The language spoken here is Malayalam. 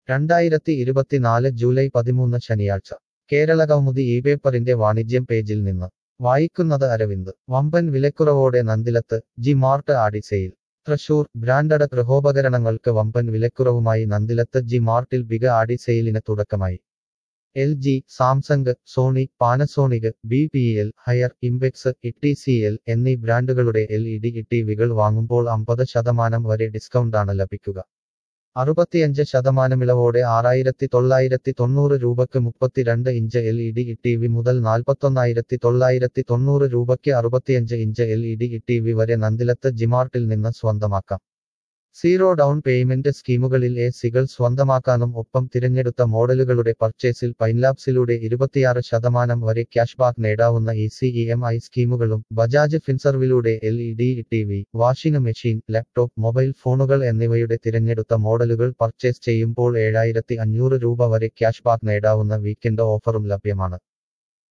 രണ്ടായിരത്തി ഇരുപത്തിനാല് ജൂലൈ പതിമൂന്ന് ശനിയാഴ്ച കേരള കൗമുദി ഈ പേപ്പറിന്റെ വാണിജ്യം പേജിൽ നിന്ന് വായിക്കുന്നത് അരവിന്ദ് വമ്പൻ വിലക്കുറവോടെ Nandilath G Mart Aadi sale Thrissur branded ഗൃഹോപകരണങ്ങൾക്ക് വമ്പൻ വിലക്കുറവുമായി നന്ദിലത്ത് ജി മാർട്ടിൽ ബിഗ ആടി സെയിലിന് തുടക്കമായി L G Samsung Sony Panasonic B P L Haier Impex E C L എന്നീ ബ്രാൻഡുകളുടെ എൽ ഇ ഡി ടി വികൾ വാങ്ങുമ്പോൾ അമ്പത് ശതമാനം വരെ ഡിസ്കൗണ്ടാണ് ലഭിക്കുക അറുപത്തിയഞ്ച് ശതമാനമിളവോടെ ആറായിരത്തി തൊള്ളായിരത്തി തൊണ്ണൂറ് രൂപയ്ക്ക് മുപ്പത്തിരണ്ട് inch L E D T V മുതൽ നാൽപ്പത്തൊന്നായിരത്തി തൊള്ളായിരത്തി തൊണ്ണൂറ് രൂപയ്ക്ക് അറുപത്തിയഞ്ച് inch L E D T V വരെ നന്ദിലത്ത് ജിമാർട്ടിൽ നിന്ന് സ്വന്തമാക്കാം സീറോ ഡൗൺ പേയ്മെന്റ് സ്കീമുകളിൽ എ സികൾ സ്വന്തമാക്കാനും ഒപ്പം തിരഞ്ഞെടുത്ത മോഡലുകളുടെ പർച്ചേസിൽ പൈൻലാബ്സിലൂടെ ഇരുപത്തിയാറ് ശതമാനം വരെ ക്യാഷ്ബാക്ക് നേടാവുന്ന E C E M I സ്കീമുകളും ബജാജ് ഫിൻസർവിലൂടെ L E D T V washing machine laptop mobile ഫോണുകൾ എന്നിവയുടെ തിരഞ്ഞെടുത്ത മോഡലുകൾ പർച്ചേസ് ചെയ്യുമ്പോൾ ഏഴായിരത്തി അഞ്ഞൂറ് രൂപ വരെ ക്യാഷ്ബാക്ക് നേടാവുന്ന വീക്കെൻഡ് ഓഫറും ലഭ്യമാണ്